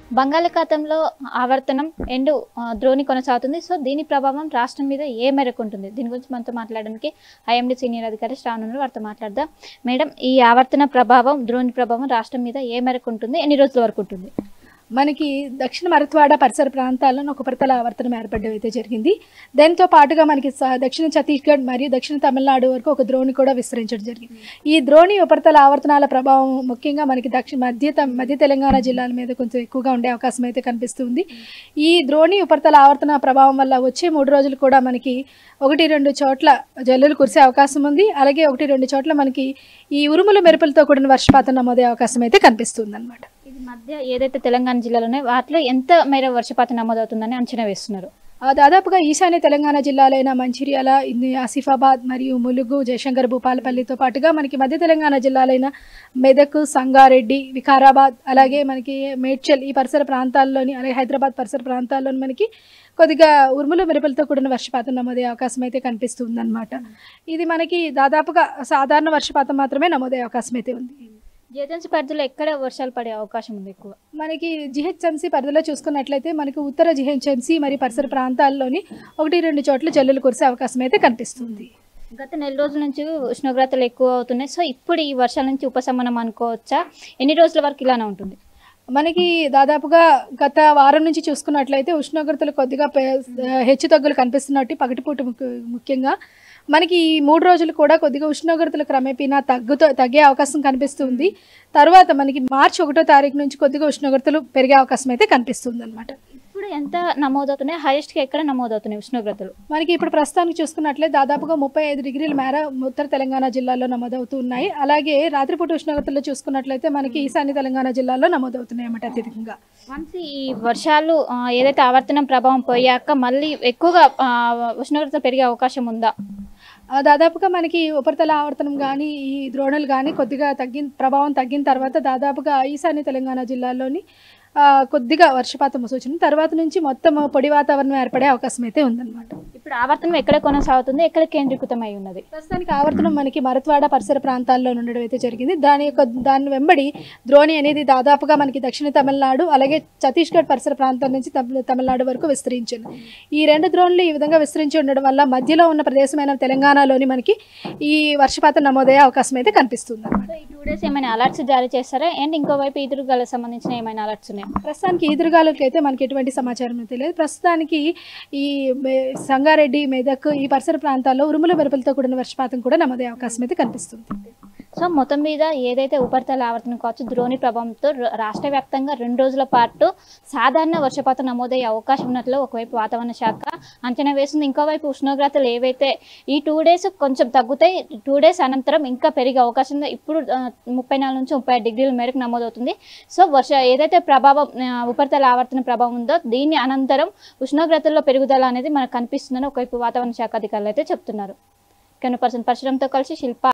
బంగాళాఖాతంలో ఆవర్తనం ఎండు ఆ, ద్రోణి కొనసాగుతుంది సో దీని ప్రభావం రాష్ట్రం మీద ఏ మేరకు ఉంటుంది దీని గురించి మనతో మాట్లాడడానికి ఐఎండి సీనియర్ అధికారి శ్రావణ్ వారితో మాట్లాడదాం మేడం ఈ ఆవర్తన ప్రభావం ద్రోణి ప్రభావం రాష్ట్రం మీద ఏ మేరకు ఉంటుంది ఎన్ని రోజుల వరకు ఉంటుంది మనకి దక్షిణ మరత్వాడ పరిసర ప్రాంతాల్లో ఒక ఉపరితల ఆవర్తనం ఏర్పడడం అయితే జరిగింది దాంతో పాటుగా మనకి స- దక్షిణ ఛత్తీస్గఢ్ మరియు దక్షిణ తమిళనాడు వరకు ఒక ద్రోణి కూడా విస్తరించడం జరిగింది ఈ ద్రోణి ఉపరితల ఆవర్తనాల ప్రభావం ముఖ్యంగా మనకి దక్షిణ మధ్య త- మధ్య తెలంగాణ జిల్లాల మీద కొంచెం ఎక్కువగా ఉండే అవకాశం అయితే కనిపిస్తుంది ఈ ద్రోణి ఉపరితల ఆవర్తన ప్రభావం వల్ల వచ్చే మూడు రోజులు కూడా మనకి ఒకటి రెండు చోట్ల జల్లులు కురిసే అవకాశం ఉంది అలాగే ఒకటి రెండు చోట్ల మనకి ఈ ఉరుములు మెరుపులతో కూడిన వర్షపాతం నమోదే అవకాశం అయితే కనిపిస్తుంది అనమాట ఇది మధ్య ఏదైతే తెలంగాణ జిల్లాలో ఉన్నాయో వాటిలో ఎంత మేర వర్షపాతం నమోదవుతుందని అంచనా వేస్తున్నారు ఆ దాదాపుగా ఈశాన్య తెలంగాణ జిల్లాలైన మంచిర్యాల ఇన్ని ఆసిఫాబాద్ మరియు ములుగు జయశంకర్ భూపాలపల్లితో పాటుగా మనకి మధ్య తెలంగాణ జిల్లాలైన మెదక్ సంగారెడ్డి వికారాబాద్ అలాగే మనకి మేడ్చల్ ఈ పరిసర ప్రాంతాల్లోని అలాగే హైదరాబాద్ పరిసర ప్రాంతాల్లోని మనకి కొద్దిగా ఉరుములు మెరుపులతో కూడిన వర్షపాతం నమోదే అవకాశం అయితే కనిపిస్తుంది అనమాట ఇది మనకి దాదాపుగా సాధారణ వర్షపాతం మాత్రమే నమోదే అవకాశం అయితే ఉంది జిహెచ్ఎంసీ పరిధిలో ఎక్కడ వర్షాలు పడే అవకాశం ఉంది ఎక్కువ మనకి జిహెచ్ఎంసీ పరిధిలో చూసుకున్నట్లయితే మనకి ఉత్తర జిహెచ్ఎంసీ మరియు పరిసర ప్రాంతాల్లోని ఒకటి రెండు చోట్ల జల్లులు కురిసే అవకాశం అయితే కనిపిస్తుంది గత నెల రోజుల నుంచి ఉష్ణోగ్రతలు ఎక్కువ అవుతున్నాయి సో ఇప్పుడు ఈ వర్షాల నుంచి ఉపశమనం అనుకోవచ్చా ఎన్ని రోజుల వరకు ఇలానే ఉంటుంది మనకి దాదాపుగా గత వారం నుంచి చూసుకున్నట్లయితే ఉష్ణోగ్రతలు కొద్దిగా పె- హెచ్చు తగ్గులు కనిపిస్తున్నట్టు పగటిపూట ముఖ్య- ముఖ్యంగా మనకి ఈ మూడు రోజులు కూడా కొద్దిగా ఉష్ణోగ్రతలు క్రమేపీనా తగ్గుతో తగ్గే అవకాశం కనిపిస్తుంది తర్వాత మనకి మార్చి ఒకటో తారీఖు నుంచి కొద్దిగా ఉష్ణోగ్రతలు పెరిగే అవకాశం అయితే కనిపిస్తుంది అనమాట ఇప్పుడు ఎంత నమోదవుతున్నాయి హైయెస్ట్గా ఎక్కడ నమోదవుతున్నాయి ఉష్ణోగ్రతలు మనకి ఇప్పుడు ప్రస్తుతానికి చూసుకున్నట్లయితే దాదాపుగా ముప్పై ఐదు డిగ్రీల మేర ఉత్తర తెలంగాణ జిల్లాలో నమోదవుతూ ఉన్నాయి అలాగే రాత్రిపూట ఉష్ణోగ్రతలు చూసుకున్నట్లయితే మనకి ఈశాన్య తెలంగాణ జిల్లాలో నమోదవుతున్నాయి అన్నమాట అత్యధికంగా వన్స్ ఈ వర్షాలు ఆ, ఏదైతే ఆవర్తనం ప్రభావం పోయాక మళ్ళీ ఎక్కువగా ఆ, ఉష్ణోగ్రత పెరిగే అవకాశం ఉందా ఆ, దాదాపుగా మనకి ఉపరితల ఆవర్తనం కానీ ఈ ద్రోణులు కానీ కొద్దిగా తగ్గిన ప్రభావం తగ్గిన తర్వాత దాదాపుగా ఈశాన్య తెలంగాణ జిల్లాలోని ఆ, కొద్దిగా వర్షపాతం సూచన తర్వాత నుంచి మొత్తం పొడి వాతావరణం ఏర్పడే అవకాశం అయితే ఉందన్నమాట ఇప్పుడు ఆవర్తనం ఎక్కడ కొనసాగుతుంది ఎక్కడ కేంద్రీకృతమై ఉన్నది ప్రస్తుతానికి ఆవర్తనం మనకి మరత్వాడ పరిసర ప్రాంతాల్లో ఉండడం అయితే జరిగింది దాని యొక్క దాని వెంబడి ద్రోణి అనేది దాదాపుగా మనకి దక్షిణ తమిళనాడు అలాగే ఛత్తీస్గఢ్ పరిసర ప్రాంతం నుంచి తమిళ తమిళనాడు వరకు విస్తరించింది ఈ రెండు ద్రోణులు ఈ విధంగా విస్తరించి ఉండడం వల్ల మధ్యలో ఉన్న ప్రదేశమైన తెలంగాణలోని మనకి ఈ వర్షపాతం నమోదయ్యే అవకాశం అయితే కనిపిస్తుంది సో ఈ టూ డేస్ ఏమైనా అలర్ట్స్ జారీ చేస్తారా అండ్ ఇంకోవైపు ఎదురుగాలకు సంబంధించిన ఏమైనా అలర్ట్స్ ఉన్నాయా ప్రస్తుతానికి ఈదురుగాలులకి అయితే మనకి ఎటువంటి సమాచారం తెలియదు ప్రస్తుతానికి ఈ మే- సంగారెడ్డి మెదక్ ఈ పరిసర ప్రాంతాల్లో ఉరుముల మెరుపులతో కూడిన వర్షపాతం కూడా నమోదయ్యే అవకాశం అయితే కనిపిస్తుంది సో మొత్తం మీద ఏదైతే ఉపరితల ఆవర్తనం కావచ్చు ద్రోణి ప్రభావంతో ర- రాష్ట్ర వ్యాప్తంగా రెండు రోజుల పాటు సాధారణ వర్షపాతం నమోదయ్యే అవకాశం ఉన్నట్లు ఒకవైపు వాతావరణ శాఖ అంచనా వేస్తుంది ఇంకోవైపు ఉష్ణోగ్రతలు ఏవైతే ఈ టూ డేస్ కొంచెం తగ్గుతాయి టూ డేస్ అనంతరం ఇంకా పెరిగే అవకాశం ఉంది ఇప్పుడు ఆ, ముప్పై నాలుగు నుంచి ముప్పై ఐదు డిగ్రీల మేరకు నమోదవుతుంది సో వర్ష ఏదైతే ప్రభావం ఆ, ఉపరితల ఆవర్తన ప్రభావం ఉందో దీని అనంతరం ఉష్ణోగ్రతల్లో పెరుగుదల అనేది మనకు కనిపిస్తుందని ఒకవైపు వాతావరణ శాఖ అధికారులు అయితే చెప్తున్నారు కెన్ పర్సన్ పరశురంతో కలిసి శిల్ప